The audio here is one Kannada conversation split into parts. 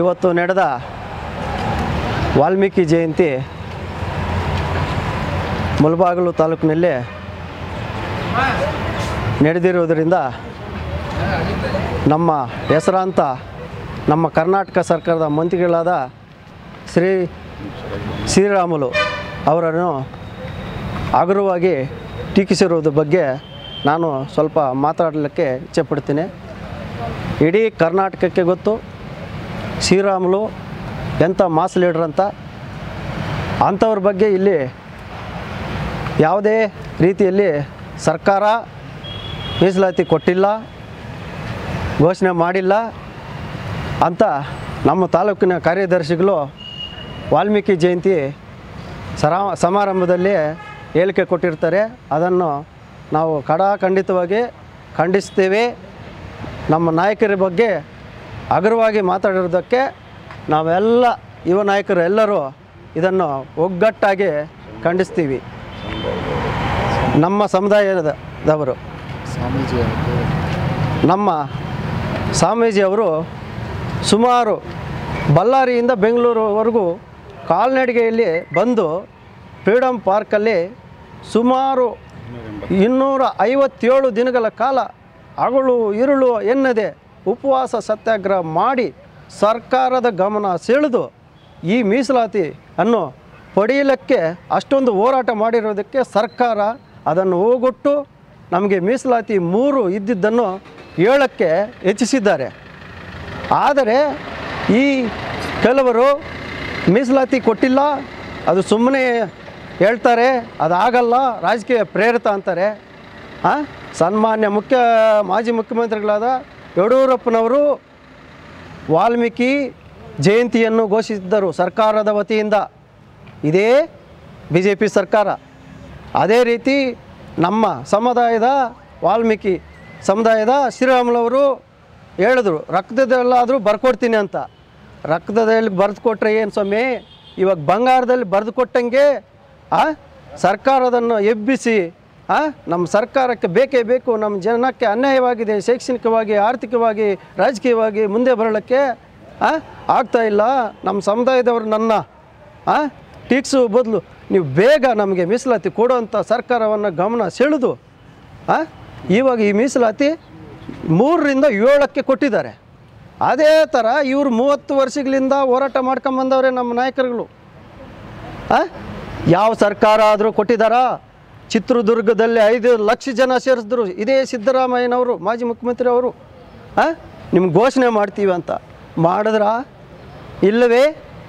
ಇವತ್ತು ನಡೆದ ವಾಲ್ಮೀಕಿ ಜಯಂತಿ ಮುಳಬಾಗಿಲು ತಾಲೂಕಿನಲ್ಲಿ ನಡೆದಿರುವುದರಿಂದ ನಮ್ಮ ಹೆಸರಾಂತ ನಮ್ಮ ಕರ್ನಾಟಕ ಸರ್ಕಾರದ ಮಂತ್ರಿಗಳಾದ ಶ್ರೀ ಶ್ರೀರಾಮುಲು ಅವರನ್ನು ಹಗುರವಾಗಿ ಟೀಕಿಸಿರುವುದ್ರ ಬಗ್ಗೆ ನಾನು ಸ್ವಲ್ಪ ಮಾತಾಡಲಿಕ್ಕೆ ಇಚ್ಛೆಪಡ್ತೀನಿ ಇಡೀ ಕರ್ನಾಟಕಕ್ಕೆ ಗೊತ್ತು ಶ್ರೀರಾಮುಲು ಎಂಥ ಮಾಸ್ ಲೀಡರ್ ಅಂತ ಅಂಥವ್ರ ಬಗ್ಗೆ ಇಲ್ಲಿ ಯಾವುದೇ ರೀತಿಯಲ್ಲಿ ಸರ್ಕಾರ ಮೀಸಲಾತಿ ಕೊಟ್ಟಿಲ್ಲ ಘೋಷಣೆ ಮಾಡಿಲ್ಲ ಅಂತ ನಮ್ಮ ತಾಲೂಕಿನ ಕಾರ್ಯದರ್ಶಿಗಳು ವಾಲ್ಮೀಕಿ ಜಯಂತಿ ಸರಾ ಸಮಾರಂಭದಲ್ಲಿ ಹೇಳಿಕೆ ಕೊಟ್ಟಿರ್ತಾರೆ ಅದನ್ನು ನಾವು ಕಡಾಖಂಡಿತವಾಗಿ ಖಂಡಿಸ್ತೀವಿ ನಮ್ಮ ನಾಯಕರ ಬಗ್ಗೆ ಹಗುರವಾಗಿ ಮಾತಾಡಿರೋದಕ್ಕೆ ನಾವೆಲ್ಲ ಯುವ ನಾಯಕರು ಎಲ್ಲರೂ ಇದನ್ನು ಒಗ್ಗಟ್ಟಾಗಿ ಖಂಡಿಸ್ತೀವಿ ನಮ್ಮ ಸಮುದಾಯದವರು ನಮ್ಮ ಸ್ವಾಮೀಜಿಯವರು ಸುಮಾರು ಬಳ್ಳಾರಿಯಿಂದ ಬೆಂಗಳೂರುವರೆಗೂ ಕಾಲ್ನಡಿಗೆಯಲ್ಲಿ ಬಂದು ಫ್ರೀಡಮ್ ಪಾರ್ಕಲ್ಲಿ ಸುಮಾರು ಇನ್ನೂರ ಐವತ್ತೇಳು ದಿನಗಳ ಕಾಲ ಹಗಲು ಇರುಳು ಎನ್ನದೆ ಉಪವಾಸ ಸತ್ಯಾಗ್ರಹ ಮಾಡಿ ಸರ್ಕಾರದ ಗಮನ ಸೆಳೆದು ಈ ಮೀಸಲಾತಿ ಅನ್ನು ಪಡೆಯಲಿಕ್ಕೆ ಅಷ್ಟೊಂದು ಹೋರಾಟ ಮಾಡಿರೋದಕ್ಕೆ ಸರ್ಕಾರ ಅದನ್ನು ಹೋಗೊಟ್ಟು ನಮಗೆ ಮೀಸಲಾತಿ ಮೂರು ಇದ್ದಿದ್ದನ್ನು ಏಳಕ್ಕೆ ಹೆಚ್ಚಿಸಿದ್ದಾರೆ ಆದರೆ ಈ ಕೆಲವರು ಮೀಸಲಾತಿ ಕೊಟ್ಟಿಲ್ಲ ಅದು ಸುಮ್ಮನೆ ಹೇಳ್ತಾರೆ ಅದಾಗಲ್ಲ ರಾಜಕೀಯ ಪ್ರೇರಿತ ಅಂತಾರೆ ಆ? ಸನ್ಮಾನ್ಯ ಮುಖ್ಯ ಮಾಜಿ ಮುಖ್ಯಮಂತ್ರಿಗಳಾದ ಯಡಿಯೂರಪ್ಪನವರು ವಾಲ್ಮೀಕಿ ಜಯಂತಿಯನ್ನು ಘೋಷಿಸಿದ್ದರು ಸರ್ಕಾರದ ವತಿಯಿಂದ ಇದೇ ಬಿ ಜೆ ಪಿ ಸರ್ಕಾರ ಅದೇ ರೀತಿ ನಮ್ಮ ಸಮುದಾಯದ ವಾಲ್ಮೀಕಿ ಸಮುದಾಯದ ಶ್ರೀರಾಮುಲವರು ಹೇಳಿದ್ರು ರಕ್ತದಲ್ಲಾದರೂ ಬರ್ಕೊಡ್ತೀನಿ ಅಂತ ರಕ್ತದಲ್ಲಿ ಬರೆದು ಕೊಟ್ಟರೆ ಏನು ಸ್ವಾಮಿ ಇವಾಗ ಬಂಗಾರದಲ್ಲಿ ಬರೆದು ಕೊಟ್ಟಂಗೆ ಆ ಸರ್ಕಾರದನ್ನು ಎಬ್ಬಿಸಿ ಆ ನಮ್ಮ ಸರ್ಕಾರಕ್ಕೆ ಬೇಕೇ ಬೇಕು ನಮ್ಮ ಜನಕ್ಕೆ ಅನ್ಯಾಯವಾಗಿದೆ ಶೈಕ್ಷಣಿಕವಾಗಿ ಆರ್ಥಿಕವಾಗಿ ರಾಜಕೀಯವಾಗಿ ಮುಂದೆ ಬರಲಿಕ್ಕೆ ಆ ಆಗ್ತಾ ಇಲ್ಲ ನಮ್ಮ ಸಮುದಾಯದವರು ನನ್ನ ಆ ಟೀಕ್ಸು ಬದಲು ನೀವು ಬೇಗ ನಮಗೆ ಮೀಸಲಾತಿ ಕೊಡುವಂಥ ಸರ್ಕಾರವನ್ನು ಗಮನ ಸೆಳೆದು ಆ ಇವಾಗ ಈ ಮೀಸಲಾತಿ ಮೂರರಿಂದ ಏಳಕ್ಕೆ ಕೊಟ್ಟಿದ್ದಾರೆ ಅದೇ ಥರ ಇವರು ಮೂವತ್ತು ವರ್ಷಗಳಿಂದ ಹೋರಾಟ ಮಾಡ್ಕೊಂಬಂದವ್ರೆ ನಮ್ಮ ನಾಯಕರುಗಳು ಆ? ಯಾವ ಸರ್ಕಾರ ಆದರೂ ಕೊಟ್ಟಿದ್ದಾರಾ ಚಿತ್ರದುರ್ಗದಲ್ಲಿ ಐದು ಲಕ್ಷ ಜನ ಸೇರಿಸಿದ್ರು ಇದೇ ಸಿದ್ದರಾಮಯ್ಯನವರು ಮಾಜಿ ಮುಖ್ಯಮಂತ್ರಿ ಅವರು ಆ? ನಿಮ್ಗೆ ಘೋಷಣೆ ಮಾಡ್ತೀವಿ ಅಂತ ಮಾಡಿದ್ರಾ ಇಲ್ಲವೇ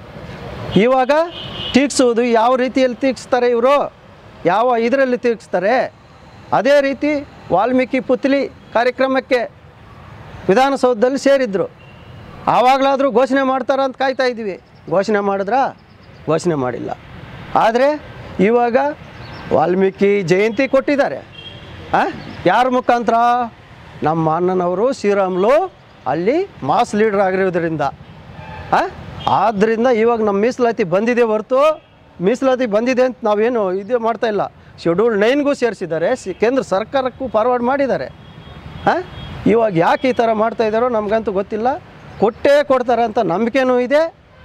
ಇವಾಗ ತೀಕ್ಸೋದು ಯಾವ ರೀತಿಯಲ್ಲಿ ತೀಕ್ಸ್ತಾರೆ ಇವರು ಯಾವ ಇದರಲ್ಲಿ ತೀಕ್ಸ್ತಾರೆ ಅದೇ ರೀತಿ ವಾಲ್ಮೀಕಿ ಪುತ್ಲಿ ಕಾರ್ಯಕ್ರಮಕ್ಕೆ ವಿಧಾನಸೌಧದಲ್ಲಿ ಸೇರಿದ್ರು ಆವಾಗಲಾದರೂ ಘೋಷಣೆ ಮಾಡ್ತಾರ ಅಂತ ಕಾಯ್ತಾ ಇದ್ವಿ ಘೋಷಣೆ ಮಾಡಿದ್ರಾ ಘೋಷಣೆ ಮಾಡಿಲ್ಲ ಆದರೆ ಇವಾಗ ವಾಲ್ಮೀಕಿ ಜಯಂತಿ ಕೊಟ್ಟಿದ್ದಾರೆ ಆ? ಯಾರ ಮುಖಾಂತರ ನಮ್ಮ ಅಣ್ಣನವರು ಶ್ರೀರಾಮ್ಲು ಅಲ್ಲಿ ಮಾಸ್ ಲೀಡರ್ ಆಗಿರೋದ್ರಿಂದ ಆ? ಆದ್ದರಿಂದ ಇವಾಗ ನಮ್ಮ ಮೀಸಲಾತಿ ಬಂದಿದೆ ಹೊರತು ಮೀಸಲಾತಿ ಬಂದಿದೆ ಅಂತ ನಾವೇನು ಇದು ಮಾಡ್ತಾ ಇಲ್ಲ ಶೆಡ್ಯೂಲ್ ನೈನ್ಗೂ ಸೇರಿಸಿದ್ದಾರೆ ಸಿ ಕೇಂದ್ರ ಸರ್ಕಾರಕ್ಕೂ ಫಾರ್ವರ್ಡ್ ಮಾಡಿದ್ದಾರೆ ಹಾಂ ಇವಾಗ ಯಾಕೆ ಈ ಥರ ಮಾಡ್ತಾ ಇದ್ದಾರೋ ನಮಗಂತೂ ಗೊತ್ತಿಲ್ಲ ಕೊಟ್ಟೇ ಕೊಡ್ತಾರೆ ಅಂತ ನಂಬಿಕೆನೂ ಇದೆ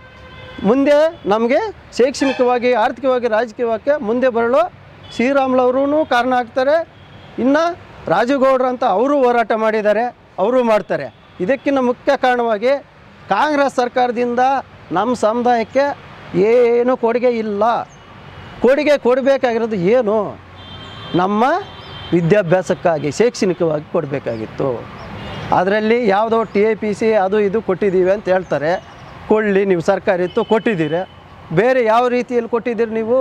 ಮುಂದೆ ನಮಗೆ ಶೈಕ್ಷಣಿಕವಾಗಿ ಆರ್ಥಿಕವಾಗಿ ರಾಜಕೀಯವಾಗಿ ಮುಂದೆ ಬರಲು ಶ್ರೀರಾಮ್ಲವ್ರೂ ಕಾರಣ ಆಗ್ತಾರೆ ಇನ್ನು ರಾಜುಗೌಡ್ರು ಅಂತ ಅವರು ಹೋರಾಟ ಮಾಡಿದ್ದಾರೆ ಅವರು ಮಾಡ್ತಾರೆ ಇದಕ್ಕಿಂತ ಮುಖ್ಯ ಕಾರಣವಾಗಿ ಕಾಂಗ್ರೆಸ್ ಸರ್ಕಾರದಿಂದ ನಮ್ಮ ಸಮುದಾಯಕ್ಕೆ ಏನು ಕೊಡುಗೆ ಇಲ್ಲ ಕೊಡುಗೆ ಕೊಡಬೇಕಾಗಿರೋದು ಏನು ನಮ್ಮ ವಿದ್ಯಾಭ್ಯಾಸಕ್ಕಾಗಿ ಶೈಕ್ಷಣಿಕವಾಗಿ ಕೊಡಬೇಕಾಗಿತ್ತು ಅದರಲ್ಲಿ ಯಾವುದೋ ಟಿ ಎ ಪಿ ಸಿ ಅದು ಇದು ಕೊಟ್ಟಿದ್ದೀವಿ ಅಂತ ಹೇಳ್ತಾರೆ ಕೊಳ್ಳಿ ನೀವು ಸರ್ಕಾರ ಇತ್ತು ಕೊಟ್ಟಿದ್ದೀರಿ ಬೇರೆ ಯಾವ ರೀತಿಯಲ್ಲಿ ಕೊಟ್ಟಿದ್ದೀರಿ ನೀವು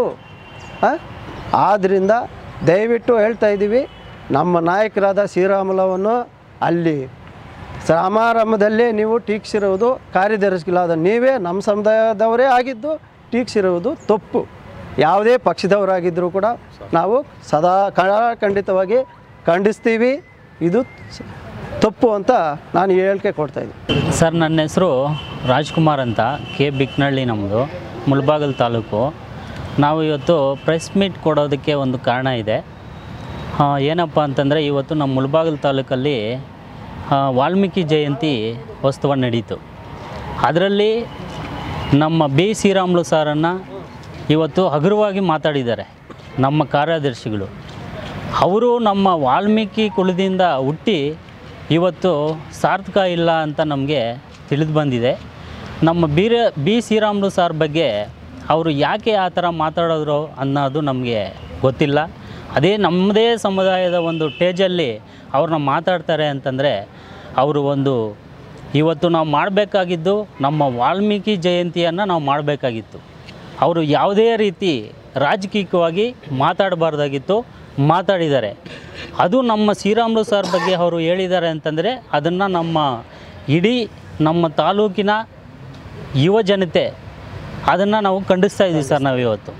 ಆದ್ದರಿಂದ ದಯವಿಟ್ಟು ಹೇಳ್ತಾ ಇದ್ದೀವಿ ನಮ್ಮ ನಾಯಕರಾದ ಶ್ರೀರಾಮುಲವನ್ನು ಅಲ್ಲಿ ಸಮಾರಂಭದಲ್ಲೇ ನೀವು ಟೀಕ್ಸಿರುವುದು ಕಾರ್ಯದರ್ಶಿಗಳಾದ ನೀವೇ ನಮ್ಮ ಸಮುದಾಯದವರೇ ಆಗಿದ್ದು ಟೀಕ್ಸಿರುವುದು ತಪ್ಪು ಯಾವುದೇ ಪಕ್ಷದವರಾಗಿದ್ದರೂ ಕೂಡ ನಾವು ಸದಾ ಖಂಡಿತವಾಗಿ ಖಂಡಿಸ್ತೀವಿ ಇದು ಸ- ತಪ್ಪು ಅಂತ ನಾನು ಹೇಳಿಕೆ ಕೊಡ್ತಾ ಇದ್ದೀನಿ ಸರ್ ನನ್ನ ಹೆಸರು ರಾಜ್ಕುಮಾರ್ ಅಂತ ಕೆ ಬಿಕ್ನಳ್ಳಿ ನಮ್ಮದು ಮುಳಬಾಗಲ್ ತಾಲೂಕು ನಾವು ಇವತ್ತು ಪ್ರೆಸ್ ಮೀಟ್ ಕೊಡೋದಕ್ಕೆ ಒಂದು ಕಾರಣ ಇದೆ ಆ, ಏನಪ್ಪ ಅಂತಂದರೆ ಇವತ್ತು ನಮ್ಮ ಮುಳಬಾಗಲ್ ತಾಲೂಕಲ್ಲಿ ಆ, ವಾಲ್ಮೀಕಿ ಜಯಂತಿ ಉತ್ಸವ ನಡೀತು ಅದರಲ್ಲಿ ನಮ್ಮ ಬಿ ಶ್ರೀರಾಮುಲು ಸಾರನ್ನು ಇವತ್ತು ಹಗುರವಾಗಿ ಮಾತಾಡಿದ್ದಾರೆ ನಮ್ಮ ಕಾರ್ಯದರ್ಶಿಗಳು ಅವರು ನಮ್ಮ ವಾಲ್ಮೀಕಿ ಕುಲದಿಂದ ಹುಟ್ಟಿ ಇವತ್ತು ಸಾರ್ಥಕ ಇಲ್ಲ ಅಂತ ನಮಗೆ ತಿಳಿದು ಬಂದಿದೆ ನಮ್ಮ ಬೀರ ಬಿ ಶ್ರೀರಾಮುಲು ಸಾರ್ ಬಗ್ಗೆ ಅವರು ಯಾಕೆ ಆ ಥರ ಮಾತಾಡಿದ್ರು ಅನ್ನೋದು ನಮಗೆ ಗೊತ್ತಿಲ್ಲ ಅದೇ ನಮ್ಮದೇ ಸಮುದಾಯದ ಒಂದು ಟೇಜಲ್ಲಿ ಅವ್ರನ್ನ ಮಾತಾಡ್ತಾರೆ ಅಂತಂದರೆ ಅವರು ಒಂದು ಇವತ್ತು ನಾವು ಮಾಡಬೇಕಾಗಿದ್ದು ನಮ್ಮ ವಾಲ್ಮೀಕಿ ಜಯಂತಿಯನ್ನು ನಾವು ಮಾಡಬೇಕಾಗಿತ್ತು ಅವರು ಯಾವುದೇ ರೀತಿ ರಾಜಕೀಯವಾಗಿ ಮಾತಾಡಬಾರ್ದಾಗಿತ್ತು ಮಾತಾಡಿದ್ದಾರೆ ಅದು ನಮ್ಮ ಶ್ರೀರಾಮುಲು ಸರ್ ಬಗ್ಗೆ ಅವರು ಹೇಳಿದ್ದಾರೆ ಅಂತಂದರೆ ಅದನ್ನು ನಮ್ಮ ಇಡೀ ನಮ್ಮ ತಾಲೂಕಿನ ಯುವ ಜನತೆ ಅದನ್ನು ನಾವು ಖಂಡಿಸ್ತಾ ಇದ್ದೀವಿ ಸರ್ ನಾವು ಇವತ್ತು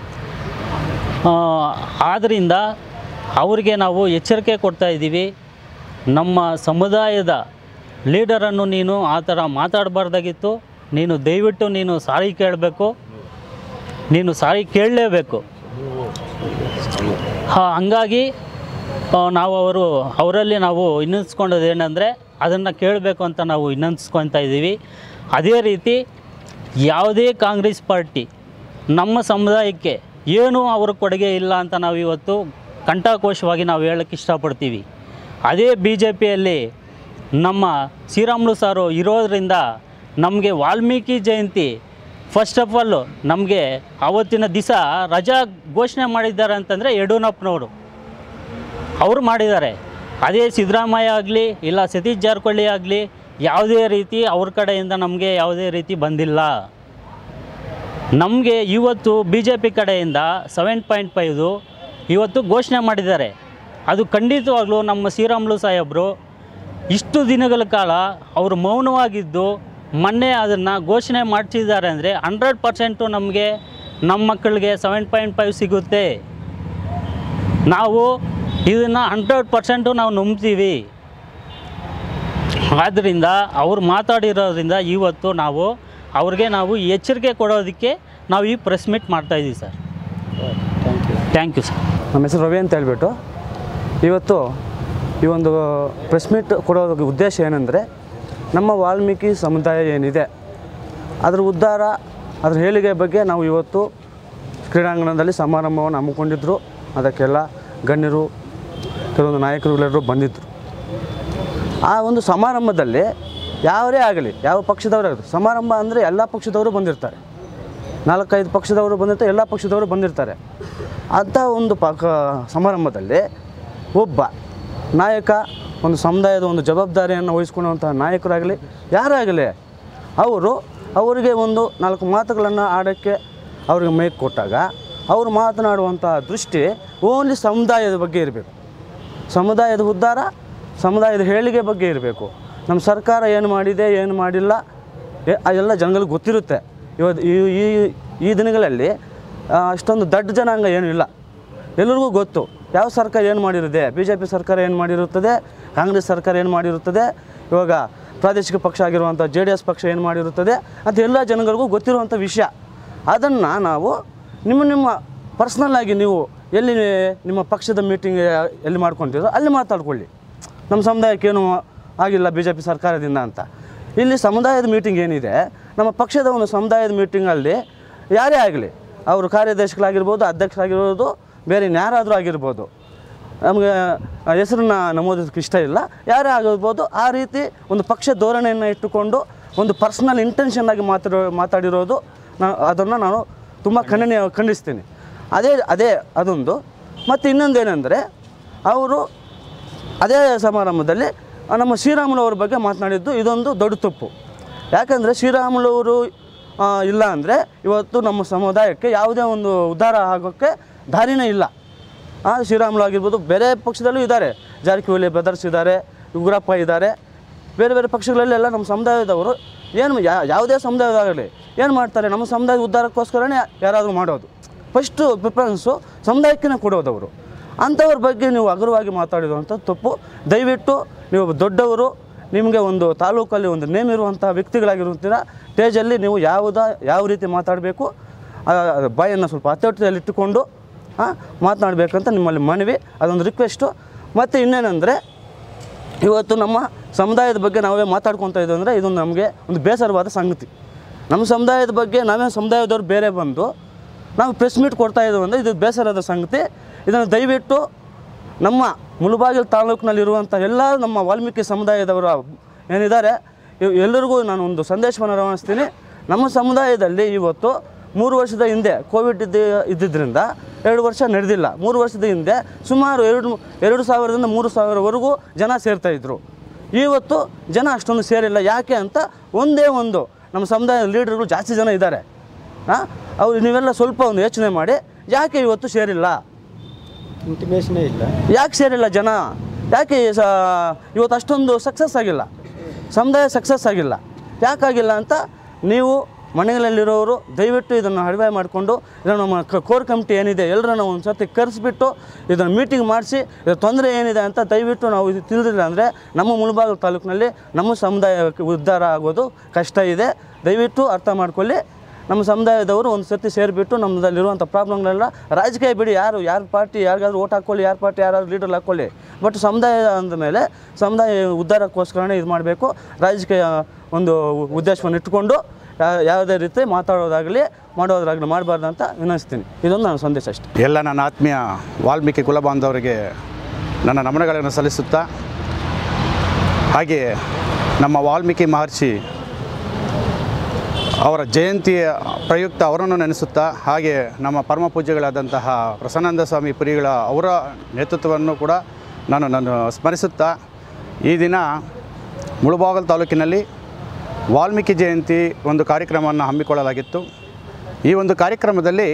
ಆದ್ದರಿಂದ ಅವರಿಗೆ ನಾವು ಎಚ್ಚರಿಕೆ ಕೊಡ್ತಾ ಇದ್ದೀವಿ ನಮ್ಮ ಸಮುದಾಯದ ಲೀಡರನ್ನು ನೀನು ಆ ಥರ ಮಾತಾಡಬಾರ್ದಾಗಿತ್ತು ನೀನು ದಯವಿಟ್ಟು ನೀನು ಸಾರಿ ಕೇಳಬೇಕು ನೀನು ಸಾರಿ ಕೇಳಲೇಬೇಕು ಹಾ- ಹಂಗಾಗಿ ಆ, ನಾವು ಅವರು ಅವರಲ್ಲಿ ನಾವು ಇನ್ನಿಸ್ಕೊಂಡದ್ದು ಏನಂದರೆ ಅದನ್ನು ಕೇಳಬೇಕು ಅಂತ ನಾವು ಇನ್ನಿಸ್ಕೊತಾ ಇದ್ದೀವಿ ಅದೇ ರೀತಿ ಯಾವುದೇ ಕಾಂಗ್ರೆಸ್ ಪಾರ್ಟಿ ನಮ್ಮ ಸಮುದಾಯಕ್ಕೆ ಏನೂ ಅವ್ರ ಕೊಡುಗೆ ಇಲ್ಲ ಅಂತ ನಾವು ಇವತ್ತು ಕಂಠಕೋಶವಾಗಿ ನಾವು ಹೇಳಕ್ಕೆ ಇಷ್ಟಪಡ್ತೀವಿ ಅದೇ ಬಿ ಜೆ ಪಿಯಲ್ಲಿ ನಮ್ಮ ಶ್ರೀರಾಮುಲು ಸಾರು ಇರೋದರಿಂದ ನಮಗೆ Valmiki Jayanti first of all ನಮಗೆ ಆವತ್ತಿನ ದಿವಸ ರಜಾ ಘೋಷಣೆ ಮಾಡಿದ್ದಾರೆ ಅಂತಂದರೆ ಯಡಿಯೂರಪ್ಪನವರು ಅವರು ಮಾಡಿದ್ದಾರೆ ಅದೇ ಸಿದ್ದರಾಮಯ್ಯ ಆಗಲಿ ಇಲ್ಲ ಸತೀಶ್ ಜಾರಕಿಹೊಳಿ ಆಗಲಿ ಯಾವುದೇ ರೀತಿ ಅವ್ರ ಕಡೆಯಿಂದ ನಮಗೆ ಯಾವುದೇ ರೀತಿ ಬಂದಿಲ್ಲ ನಮಗೆ ಇವತ್ತು ಬಿ ಜೆ ಪಿ ಕಡೆಯಿಂದ ಸೆವೆನ್ ಪಾಯಿಂಟ್ ಫೈವ್ದು ಇವತ್ತು ಘೋಷಣೆ ಮಾಡಿದ್ದಾರೆ ಅದು ಖಂಡಿತವಾಗ್ಲೂ ನಮ್ಮ ಶ್ರೀರಾಮುಲು ಸಾಹೇಬರು ಇಷ್ಟು ದಿನಗಳ ಕಾಲ ಅವರು ಮೌನವಾಗಿದ್ದು ಮೊನ್ನೆ ಅದನ್ನು ಘೋಷಣೆ ಮಾಡಿಸಿದ್ದಾರೆ ಅಂದರೆ ಹಂಡ್ರೆಡ್ ಪರ್ಸೆಂಟು ನಮಗೆ ನಮ್ಮ ಮಕ್ಕಳಿಗೆ ಸೆವೆನ್ ಪಾಯಿಂಟ್ ಫೈವ್ ಸಿಗುತ್ತೆ ನಾವು ಇದನ್ನು ಹಂಡ್ರೆಡ್ ಪರ್ಸೆಂಟು ನಾವು ನಂಬ್ತೀವಿ ಆದ್ದರಿಂದ ಅವ್ರು ಮಾತಾಡಿರೋದ್ರಿಂದ ಇವತ್ತು ನಾವು ಅವ್ರಿಗೆ ನಾವು ಎಚ್ಚರಿಕೆ ಕೊಡೋದಕ್ಕೆ ನಾವು ಈ ಪ್ರೆಸ್ ಮೀಟ್ ಮಾಡ್ತಾಯಿದ್ದೀವಿ ಸರ್ ಥ್ಯಾಂಕ್ ಯು ಸರ್ ನಮ್ಮ ಹೆಸರು ರವಿ ಅಂತ ಹೇಳ್ಬಿಟ್ಟು ಇವತ್ತು ಈ ಒಂದು ಪ್ರೆಸ್ ಮೀಟ್ ಕೊಡೋದಕ್ಕೆ ಉದ್ದೇಶ ಏನಂದರೆ ನಮ್ಮ ವಾಲ್ಮೀಕಿ ಸಮುದಾಯ ಏನಿದೆ ಅದರ ಉದ್ಧಾರ ಅದರ ಹೇಳಿಕೆ ಬಗ್ಗೆ ನಾವು ಇವತ್ತು ಕ್ರೀಡಾಂಗಣದಲ್ಲಿ ಸಮಾರಂಭವನ್ನು ಹಮ್ಮಿಕೊಂಡಿದ್ರು ಅದಕ್ಕೆಲ್ಲ ಗಣ್ಯರು ಕೆಲವೊಂದು ನಾಯಕರುಗಳೆಲ್ಲರೂ ಬಂದಿದ್ದರು ಆ ಒಂದು ಸಮಾರಂಭದಲ್ಲಿ ಯಾವರೇ ಆಗಲಿ ಯಾವ ಪಕ್ಷದವರೇ ಆಗಲಿ ಸಮಾರಂಭ ಅಂದರೆ ಎಲ್ಲ ಪಕ್ಷದವರು ಬಂದಿರ್ತಾರೆ ನಾಲ್ಕೈದು ಪಕ್ಷದವರು ಬಂದಿರ್ತಾರೆ ಎಲ್ಲ ಪಕ್ಷದವರು ಬಂದಿರ್ತಾರೆ ಅಂಥ ಒಂದು ಪಕ ಸಮಾರಂಭದಲ್ಲಿ ಒಬ್ಬ ನಾಯಕ ಒಂದು ಸಮುದಾಯದ ಒಂದು ಜವಾಬ್ದಾರಿಯನ್ನು ವಹಿಸ್ಕೊಳ್ಳುವಂಥ ನಾಯಕರಾಗಲಿ ಯಾರಾಗಲಿ ಅವರು ಅವರಿಗೆ ಒಂದು ನಾಲ್ಕು ಮಾತುಗಳನ್ನು ಆಡೋಕ್ಕೆ ಅವ್ರಿಗೆ ಮೈಕ್ ಕೊಟ್ಟಾಗ ಅವರು ಮಾತನಾಡುವಂಥ ದೃಷ್ಟಿ ಓನ್ಲಿ ಸಮುದಾಯದ ಬಗ್ಗೆ ಇರಬೇಕು ಸಮುದಾಯದ ಉದ್ಧಾರ ಸಮುದಾಯದ ಹೇಳಿಕೆ ಬಗ್ಗೆ ಇರಬೇಕು ನಮ್ಮ ಸರ್ಕಾರ ಏನು ಮಾಡಿದೆ ಏನು ಮಾಡಿಲ್ಲ ಎ- ಅದೆಲ್ಲ ಜನಗಳಿಗೆ ಗೊತ್ತಿರುತ್ತೆ ಇವತ್ತು ಈ ಈ ಈ ದಿನಗಳಲ್ಲಿ ಆ, ಅಷ್ಟೊಂದು ದೊಡ್ಡ ಜನಾಂಗ ಏನೂ ಇಲ್ಲ ಎಲ್ಲರಿಗೂ ಗೊತ್ತು ಯಾವ ಸರ್ಕಾರ ಏನು ಮಾಡಿರುತ್ತೆ ಬಿ ಜೆ ಪಿ ಸರ್ಕಾರ ಏನು ಮಾಡಿರುತ್ತದೆ ಕಾಂಗ್ರೆಸ್ ಸರ್ಕಾರ ಏನು ಮಾಡಿರುತ್ತದೆ ಇವಾಗ ಪ್ರಾದೇಶಿಕ ಪಕ್ಷ ಆಗಿರುವಂಥ ಜೆ ಡಿ ಎಸ್ ಪಕ್ಷ ಏನು ಮಾಡಿರುತ್ತದೆ ಅಂತ ಎಲ್ಲ ಜನಗಳಿಗೂ ಗೊತ್ತಿರುವಂಥ ವಿಷಯ ಅದನ್ನು ನಾವು ನಿಮ್ಮ ನಿಮ್ಮ ಪರ್ಸ್ನಲ್ ಆಗಿ ನೀವು ಎಲ್ಲಿ ನಿಮ್ಮ ಪಕ್ಷದ ಮೀಟಿಂಗ್ ಎಲ್ಲಿ ಮಾಡ್ಕೊತೀರೋ ಅಲ್ಲಿ ಮಾತಾಡ್ಕೊಳ್ಳಿ ನಮ್ಮ ಸಮುದಾಯಕ್ಕೆ ಏನು ಆಗಿಲ್ಲ ಬಿ ಜೆ ಪಿ ಸರ್ಕಾರದಿಂದ ಅಂತ ಇಲ್ಲಿ ಸಮುದಾಯದ ಮೀಟಿಂಗ್ ಏನಿದೆ ನಮ್ಮ ಪಕ್ಷದ ಒಂದು ಸಮುದಾಯದ ಮೀಟಿಂಗಲ್ಲಿ ಯಾರೇ ಆಗಲಿ ಅವರು ಕಾರ್ಯದರ್ಶಿಗಳಾಗಿರ್ಬೋದು ಅಧ್ಯಕ್ಷರಾಗಿರ್ಬೋದು ಬೇರೆ ಇನ್ಯಾರಾದರೂ ಆಗಿರ್ಬೋದು ನಮಗೆ ಹೆಸರನ್ನ ನಮೂದಿಸೋಕ್ಕೆ ಇಷ್ಟ ಇಲ್ಲ ಯಾರೇ ಆಗಿರ್ಬೋದು ಆ ರೀತಿ ಒಂದು ಪಕ್ಷ ಧೋರಣೆಯನ್ನು ಇಟ್ಟುಕೊಂಡು ಒಂದು ಪರ್ಸ್ನಲ್ ಇಂಟೆನ್ಷನ್ ಆಗಿ ಮಾತಾಡೋ ಮಾತಾಡಿರೋದು ನಾ ಅದನ್ನು ನಾನು ತುಂಬ ಖಂಡನೆ ಖಂಡಿಸ್ತೀನಿ ಅದೇ ಅದೇ ಅದೊಂದು ಮತ್ತು ಇನ್ನೊಂದು ಏನಂದರೆ ಅವರು ಅದೇ ಸಮಾರಂಭದಲ್ಲಿ ಆ, ನಮ್ಮ ಶ್ರೀರಾಮುಲು ಅವ್ರ ಬಗ್ಗೆ ಮಾತನಾಡಿದ್ದು ಇದೊಂದು ದೊಡ್ಡ ತಪ್ಪು ಯಾಕಂದರೆ ಶ್ರೀರಾಮುಲು ಅವರು ಆ, ಇಲ್ಲ ಅಂದರೆ ಇವತ್ತು ನಮ್ಮ ಸಮುದಾಯಕ್ಕೆ ಯಾವುದೇ ಒಂದು ಉದ್ಧಾರ ಆಗೋಕ್ಕೆ ದಾರಿನೇ ಇಲ್ಲ ಆ, ಶ್ರೀರಾಮುಲು ಆಗಿರ್ಬೋದು ಬೇರೆ ಪಕ್ಷದಲ್ಲೂ ಇದ್ದಾರೆ ಜಾರಕಿಹೊಳಿ ಬ್ರದರ್ಸ್ ಇದ್ದಾರೆ ಉಗ್ರಪ್ಪ ಇದ್ದಾರೆ ಬೇರೆ ಬೇರೆ ಪಕ್ಷಗಳಲ್ಲೆಲ್ಲ ನಮ್ಮ ಸಮುದಾಯದವರು ಏನು ಯಾ- ಯಾವುದೇ ಸಮುದಾಯದಾಗಲಿ ಏನು ಮಾಡ್ತಾರೆ ನಮ್ಮ ಸಮುದಾಯದ ಉದ್ಧಾರಕ್ಕೋಸ್ಕರನೇ ಯಾರಾದರೂ ಮಾಡೋದು ಫಸ್ಟು ಪ್ರಿಫರೆನ್ಸು ಸಮುದಾಯಕ್ಕೆ ಕೊಡೋದವರು ಅಂಥವ್ರ ಬಗ್ಗೆ ನೀವು ಹಗುರವಾಗಿ ಮಾತಾಡಿರುವಂಥ ತಪ್ಪು ದಯವಿಟ್ಟು ನೀವು ಒಬ್ಬ ದೊಡ್ಡವರು ನಿಮಗೆ ಒಂದು ತಾಲೂಕಲ್ಲಿ ಒಂದು ನೇಮ್ ಇರುವಂಥ ವ್ಯಕ್ತಿಗಳಾಗಿರುತ್ತೀರ ಸ್ಟೇಜಲ್ಲಿ ನೀವು ಯಾವುದ ಯಾವ ರೀತಿ ಮಾತಾಡಬೇಕು ಬಾಯನ್ನು ಸ್ವಲ್ಪ ಹತೋಟಿಯಲ್ಲಿಟ್ಟುಕೊಂಡು ಮಾತನಾಡಬೇಕಂತ ನಿಮ್ಮಲ್ಲಿ ಮನವಿ ಅದೊಂದು ರಿಕ್ವೆಸ್ಟು ಮತ್ತು ಇನ್ನೇನೆಂದರೆ ಇವತ್ತು ನಮ್ಮ ಸಮುದಾಯದ ಬಗ್ಗೆ ನಾವೇ ಮಾತಾಡ್ಕೊತಾ ಇದ್ದೀವಿ ಅಂದರೆ ಇದು ನಮಗೆ ಒಂದು ಬೇಸರವಾದ ಸಂಗತಿ ನಮ್ಮ ಸಮುದಾಯದ ಬಗ್ಗೆ ನಾವೇ ಸಮುದಾಯದವ್ರು ಬೇರೆ ಬಂದು ನಾವು ಪ್ರೆಸ್ ಮೀಟ್ ಕೊಡ್ತಾ ಇದ್ದೀವಿ ಅಂದರೆ ಇದು ಬೇಸರದ ಸಂಗತಿ ಇದನ್ನು ದಯವಿಟ್ಟು ನಮ್ಮ ಮುಳುಬಾಗಿಲು ತಾಲೂಕಿನಲ್ಲಿರುವಂಥ ಎಲ್ಲ ನಮ್ಮ ವಾಲ್ಮೀಕಿ ಸಮುದಾಯದವರು ಏನಿದ್ದಾರೆ ಇವ್- ಎಲ್ಲರಿಗೂ ನಾನು ಒಂದು ಸಂದೇಶವನ್ನು ರವಾನಿಸ್ತೀನಿ ನಮ್ಮ ಸಮುದಾಯದಲ್ಲಿ ಇವತ್ತು ಮೂರು ವರ್ಷದ ಹಿಂದೆ ಕೋವಿಡ್ ಇದ್ದ ಇದ್ದಿದ್ದರಿಂದ ಎರಡು ವರ್ಷ ನಡೆದಿಲ್ಲ ಮೂರು ವರ್ಷದ ಹಿಂದೆ ಸುಮಾರು ಎರಡು ಎರಡು ಸಾವಿರದಿಂದ ಮೂರು ಸಾವಿರವರೆಗೂ ಜನ ಸೇರ್ತಾಯಿದ್ರು ಇವತ್ತು ಜನ ಅಷ್ಟೊಂದು ಸೇರಿಲ್ಲ ಯಾಕೆ ಅಂತ ಒಂದೇ ಒಂದು ನಮ್ಮ ಸಮುದಾಯದ ಲೀಡರ್ಗಳು ಜಾಸ್ತಿ ಜನ ಇದ್ದಾರೆ ಹಾಂ ಅವ್ರು ನೀವೆಲ್ಲ ಸ್ವಲ್ಪ ಒಂದು ಯೋಚನೆ ಮಾಡಿ ಯಾಕೆ ಇವತ್ತು ಸೇರಿಲ್ಲ ಇಂಟಿಮೇಷನೇ ಇಲ್ಲ ಯಾಕೆ ಸೇರಿಲ್ಲ ಜನ ಯಾಕೆ ಸ ಇವತ್ತು ಅಷ್ಟೊಂದು ಸಕ್ಸಸ್ ಆಗಿಲ್ಲ ಸಮುದಾಯ ಸಕ್ಸಸ್ ಆಗಿಲ್ಲ ಯಾಕಾಗಿಲ್ಲ ಅಂತ ನೀವು ಮನೆಗಳಲ್ಲಿರೋರು ದಯವಿಟ್ಟು ಇದನ್ನು ಅಡಿವೆ ಮಾಡಿಕೊಂಡು ಇದನ್ನು ನಮ್ಮ ಕ- ಕೋರ್ ಕಮಿಟಿ ಏನಿದೆ ಎಲ್ಲರನ್ನ ಒಂದು ಸರ್ತಿ ಕರೆಸಿಬಿಟ್ಟು ಇದನ್ನು ಮೀಟಿಂಗ್ ಮಾಡಿಸಿ ಇದರ ತೊಂದರೆ ಏನಿದೆ ಅಂತ ದಯವಿಟ್ಟು ನಾವು ಇದು ತಿಳಿದಿಲ್ಲ ಅಂದರೆ ನಮ್ಮ ಮುಳಬಾಗಿಲು ತಾಲೂಕಿನಲ್ಲಿ ನಮ್ಮ ಸಮುದಾಯಕ್ಕೆ ಉದ್ಧಾರ ಆಗೋದು ಕಷ್ಟ ಇದೆ ದಯವಿಟ್ಟು ಅರ್ಥ ಮಾಡ್ಕೊಳ್ಳಿ ನಮ್ಮ ಸಮುದಾಯದವರು ಒಂದು ಸರ್ತಿ ಸೇರಿಬಿಟ್ಟು ನಮ್ಮದಲ್ಲಿರುವಂಥ ಪ್ರಾಬ್ಲಮ್ಗಳೆಲ್ಲ ರಾಜಕೀಯ ಬಿಡಿ ಯಾರು ಯಾರ ಪಾರ್ಟಿ ಯಾರಿಗಾದ್ರೂ ಓಟ್ ಹಾಕ್ಕೊಳ್ಳಿ ಯಾರ ಪಾರ್ಟಿ ಯಾರಾದ್ರೂ ಲೀಡರ್ ಹಾಕ್ಕೊಳ್ಳಿ ಬಟ್ ಸಮುದಾಯ ಅಂದಮೇಲೆ ಸಮುದಾಯ ಉದ್ಧಾರಕ್ಕೋಸ್ಕರನೇ ಇದು ಮಾಡಬೇಕು ರಾಜಕೀಯ ಒಂದು ಉದ್ದೇಶವನ್ನು ಇಟ್ಕೊಂಡು ಯಾ- ಯಾವುದೇ ರೀತಿ ಮಾತಾಡೋದಾಗಲಿ ಮಾಡೋದಾಗಲಿ ಮಾಡಬಾರ್ದು ಅಂತ ವಿನಂತಿಸ್ತೀನಿ ಇದೊಂದು ನನ್ನ ಸಂದೇಶ ಅಷ್ಟೇ ಎಲ್ಲ ನನ್ನ ಆತ್ಮೀಯ ವಾಲ್ಮೀಕಿ ಕುಲಬಾಂಧವರಿಗೆ ನನ್ನ ನಮನಗಳನ್ನು ಸಲ್ಲಿಸುತ್ತಾ ಹಾಗೆ ನಮ್ಮ ವಾಲ್ಮೀಕಿ ಮಹರ್ಷಿ ಅವರ ಜಯಂತಿಯ ಪ್ರಯುಕ್ತ ಅವರನ್ನು ನೆನೆಸುತ್ತಾ ಹಾಗೆ ನಮ್ಮ ಪರಮ ಪೂಜ್ಯಗಳಾದಂತಹ ಪ್ರಸನ್ನಾನಂದ ಸ್ವಾಮಿ ಪುರಿಗಳ ಅವರ ನೇತೃತ್ವವನ್ನು ಕೂಡ ನಾನು ನಾನು ಸ್ಮರಿಸುತ್ತಾ ಈ ದಿನ ಮುಳುಬಾಗಲ್ ತಾಲೂಕಿನಲ್ಲಿ ವಾಲ್ಮೀಕಿ ಜಯಂತಿ ಒಂದು ಕಾರ್ಯಕ್ರಮವನ್ನು ಹಮ್ಮಿಕೊಳ್ಳಲಾಗಿತ್ತು ಈ ಒಂದು ಕಾರ್ಯಕ್ರಮದಲ್ಲಿ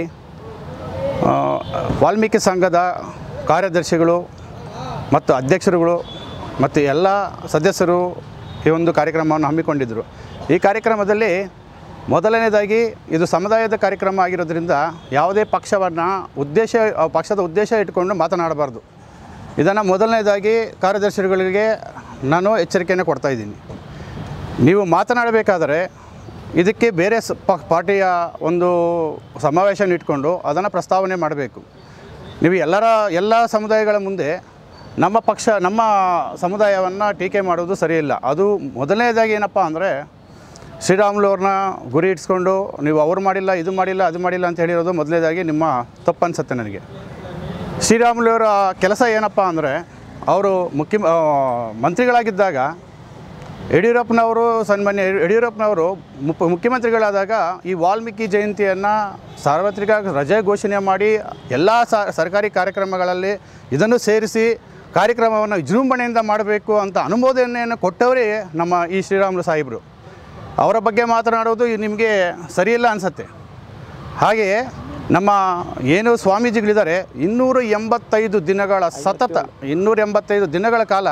ಆ, ವಾಲ್ಮೀಕಿ ಸಂಘದ ಕಾರ್ಯದರ್ಶಿಗಳು ಮತ್ತು ಅಧ್ಯಕ್ಷರುಗಳು ಮತ್ತು ಎಲ್ಲ ಸದಸ್ಯರು ಈ ಒಂದು ಕಾರ್ಯಕ್ರಮವನ್ನು ಹಮ್ಮಿಕೊಂಡಿದ್ದರು ಈ ಕಾರ್ಯಕ್ರಮದಲ್ಲಿ ಮೊದಲನೇದಾಗಿ ಇದು ಸಮುದಾಯದ ಕಾರ್ಯಕ್ರಮ ಆಗಿರೋದ್ರಿಂದ ಯಾವುದೇ ಪಕ್ಷವನ್ನು ಉದ್ದೇಶ ಆ ಪಕ್ಷದ ಉದ್ದೇಶ ಇಟ್ಕೊಂಡು ಮಾತನಾಡಬಾರ್ದು ಇದನ್ನು ಮೊದಲನೇದಾಗಿ ಕಾರ್ಯದರ್ಶಿಗಳಿಗೆ ನಾನು ಎಚ್ಚರಿಕೆಯನ್ನು ಕೊಡ್ತಾ ಇದ್ದೀನಿ ನೀವು ಮಾತನಾಡಬೇಕಾದರೆ ಇದಕ್ಕೆ ಬೇರೆ ಸ ಪ- ಪಾರ್ಟಿಯ ಒಂದು ಸಮಾವೇಶನ ಇಟ್ಕೊಂಡು ಅದನ್ನು ಪ್ರಸ್ತಾವನೆ ಮಾಡಬೇಕು ನೀವು ಎಲ್ಲರ ಎಲ್ಲ ಸಮುದಾಯಗಳ ಮುಂದೆ ನಮ್ಮ ಪಕ್ಷ ನಮ್ಮ ಸಮುದಾಯವನ್ನು ಟೀಕೆ ಮಾಡೋದು ಸರಿಯಿಲ್ಲ ಅದು ಮೊದಲನೇದಾಗಿ ಏನಪ್ಪ ಅಂದರೆ ಶ್ರೀರಾಮುಲು ಅವ್ರನ್ನ ಗುರಿ ಇಟ್ಸ್ಕೊಂಡು ನೀವು ಅವ್ರು ಮಾಡಿಲ್ಲ ಇದು ಮಾಡಿಲ್ಲ ಅದು ಮಾಡಿಲ್ಲ ಅಂತ ಹೇಳಿರೋದು ಮೊದಲನೇದಾಗಿ ನಿಮ್ಮ ತಪ್ಪು ಅನ್ಸುತ್ತೆ ನನಗೆ ಶ್ರೀರಾಮುಲು ಅವರ ಕೆಲಸ ಏನಪ್ಪ ಅಂದರೆ ಅವರು ಮುಖ್ಯ ಆ, ಮಂತ್ರಿಗಳಾಗಿದ್ದಾಗ ಯಡಿಯೂರಪ್ಪನವರು ಸನ್ಮಾನ್ಯ ಯಡಿಯೂರಪ್ಪನವರು ಮುಪ್ ಮುಖ್ಯಮಂತ್ರಿಗಳಾದಾಗ ಈ ವಾಲ್ಮೀಕಿ ಜಯಂತಿಯನ್ನು ಸಾರ್ವತ್ರಿಕ ರಜೆ ಘೋಷಣೆ ಮಾಡಿ ಎಲ್ಲ ಸ ಸರ್ಕಾರಿ ಕಾರ್ಯಕ್ರಮಗಳಲ್ಲಿ ಇದನ್ನು ಸೇರಿಸಿ ಕಾರ್ಯಕ್ರಮವನ್ನು ವಿಜೃಂಭಣೆಯಿಂದ ಮಾಡಬೇಕು ಅಂತ ಅನುಮೋದನೆಯನ್ನು ಕೊಟ್ಟವರೇ ನಮ್ಮ ಈ ಶ್ರೀರಾಮುಲು ಸಾಹೇಬರು ಅವರ ಬಗ್ಗೆ ಮಾತನಾಡೋದು ನಿಮಗೆ ಸರಿಯಿಲ್ಲ ಅನಿಸತ್ತೆ ಹಾಗೆಯೇ ನಮ್ಮ ಏನು ಸ್ವಾಮೀಜಿಗಳಿದ್ದಾರೆ ಇನ್ನೂರ ಎಂಬತ್ತೈದು ದಿನಗಳ ಸತತ ಇನ್ನೂರ ಎಂಬತ್ತೈದು ದಿನಗಳ ಕಾಲ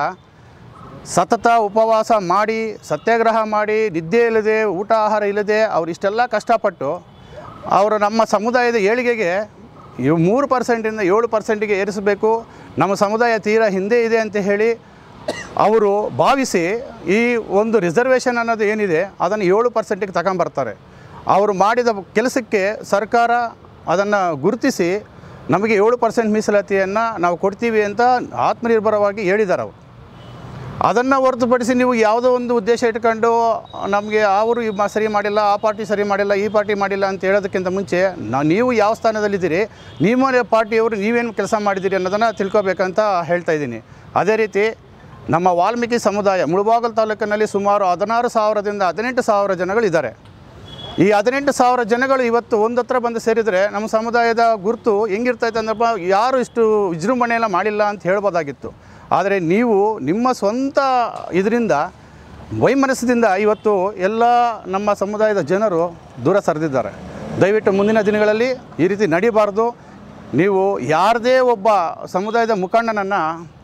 ಸತತ ಉಪವಾಸ ಮಾಡಿ ಸತ್ಯಾಗ್ರಹ ಮಾಡಿ ನಿದ್ದೆ ಇಲ್ಲದೆ ಊಟ ಆಹಾರ ಇಲ್ಲದೆ ಅವ್ರು ಇಷ್ಟೆಲ್ಲ ಕಷ್ಟಪಟ್ಟು ಅವರು ನಮ್ಮ ಸಮುದಾಯದ ಏಳಿಗೆಗೆ ಇವು ಮೂರು ಪರ್ಸೆಂಟಿಂದ ಏಳು ಪರ್ಸೆಂಟಿಗೆ ಏರಿಸಬೇಕು ನಮ್ಮ ಸಮುದಾಯ ತೀರಾ ಹಿಂದೆ ಇದೆ ಅಂತ ಹೇಳಿ ಅವರು ಭಾವಿಸಿ ಈ ಒಂದು ರಿಸರ್ವೇಷನ್ ಅನ್ನೋದು ಏನಿದೆ ಅದನ್ನು ಏಳು ಪರ್ಸೆಂಟಿಗೆ ತಗೊಂಬರ್ತಾರೆ ಅವರು ಮಾಡಿದ ಕೆಲಸಕ್ಕೆ ಸರ್ಕಾರ ಅದನ್ನು ಗುರುತಿಸಿ ನಮಗೆ ಏಳು ಪರ್ಸೆಂಟ್ ಮೀಸಲಾತಿಯನ್ನು ನಾವು ಕೊಡ್ತೀವಿ ಅಂತ ಆತ್ಮನಿರ್ಭರವಾಗಿ ಹೇಳಿದ್ದಾರೆ ಅವರು ಅದನ್ನು ಹೊರತುಪಡಿಸಿ ನೀವು ಯಾವುದೋ ಒಂದು ಉದ್ದೇಶ ಇಟ್ಕೊಂಡು ನಮಗೆ ಅವರು ಈ ಮ- ಸರಿ ಮಾಡಿಲ್ಲ ಆ ಪಾರ್ಟಿ ಸರಿ ಮಾಡಿಲ್ಲ ಈ ಪಾರ್ಟಿ ಮಾಡಿಲ್ಲ ಅಂತ ಹೇಳೋದಕ್ಕಿಂತ ಮುಂಚೆ ನಾ ನೀವು ಯಾವ ಸ್ಥಾನದಲ್ಲಿದ್ದೀರಿ ನಿಮ್ಮ ಪಾರ್ಟಿಯವರು ನೀವೇನು ಕೆಲಸ ಮಾಡಿದ್ದೀರಿ ಅನ್ನೋದನ್ನು ತಿಳ್ಕೊಬೇಕಂತ ಹೇಳ್ತಾ ಇದ್ದೀನಿ ಅದೇ ರೀತಿ ನಮ್ಮ ವಾಲ್ಮೀಕಿ ಸಮುದಾಯ ಮುಳುಬಾಗಲ್ ತಾಲೂಕಿನಲ್ಲಿ ಸುಮಾರು ಹದಿನಾರು ಸಾವಿರದಿಂದ ಹದಿನೆಂಟು ಸಾವಿರ ಜನಗಳಿದ್ದಾರೆ ಈ ಹದಿನೆಂಟು ಸಾವಿರ ಜನಗಳು ಇವತ್ತು ಒಂದು ಹತ್ರ ಬಂದು ಸೇರಿದರೆ ನಮ್ಮ ಸಮುದಾಯದ ಗುರುತು ಹೆಂಗಿರ್ತೈತೆ ಅಂದ್ರಪ್ಪ ಯಾರು ಇಷ್ಟು ವಿಜೃಂಭಣೆ ಎಲ್ಲ ಮಾಡಿಲ್ಲ ಅಂತ ಹೇಳ್ಬೋದಾಗಿತ್ತು ಆದರೆ ನೀವು ನಿಮ್ಮ ಸ್ವಂತ ಇದರಿಂದ ವೈಮನಸ್ಸದಿಂದ ಇವತ್ತು ಎಲ್ಲ ನಮ್ಮ ಸಮುದಾಯದ ಜನರು ದೂರ ಸರಿದಿದ್ದಾರೆ ದಯವಿಟ್ಟು ಮುಂದಿನ ದಿನಗಳಲ್ಲಿ ಈ ರೀತಿ ನಡೀಬಾರ್ದು ನೀವು ಯಾರದೇ ಒಬ್ಬ ಸಮುದಾಯದ ಮುಖಂಡನನ್ನು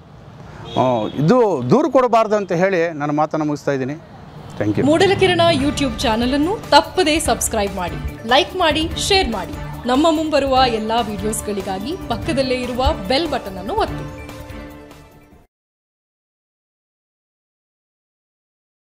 ಇದು ದೂರು ಕೊಡಬಾರ್ದು ಅಂತ ಹೇಳಿ ನನ್ನ ಮಾತನ್ನು ಮುಗಿಸ್ತಾ ಇದ್ದೀನಿ thank you Moodalakirana YouTube channel ಅನ್ನು ತಪ್ಪದೇ ಸಬ್ಸ್ಕ್ರೈಬ್ ಮಾಡಿ ಲೈಕ್ ಮಾಡಿ ಶೇರ್ ಮಾಡಿ ನಮ್ಮ ಮುಂಬರುವ ಎಲ್ಲಾ ವಿಡಿಯೋಸ್ಗಳಿಗಾಗಿ ಪಕ್ಕದಲ್ಲೇ ಇರುವ ಬೆಲ್ ಬಟನ್ ಅನ್ನು ಒತ್ತಿ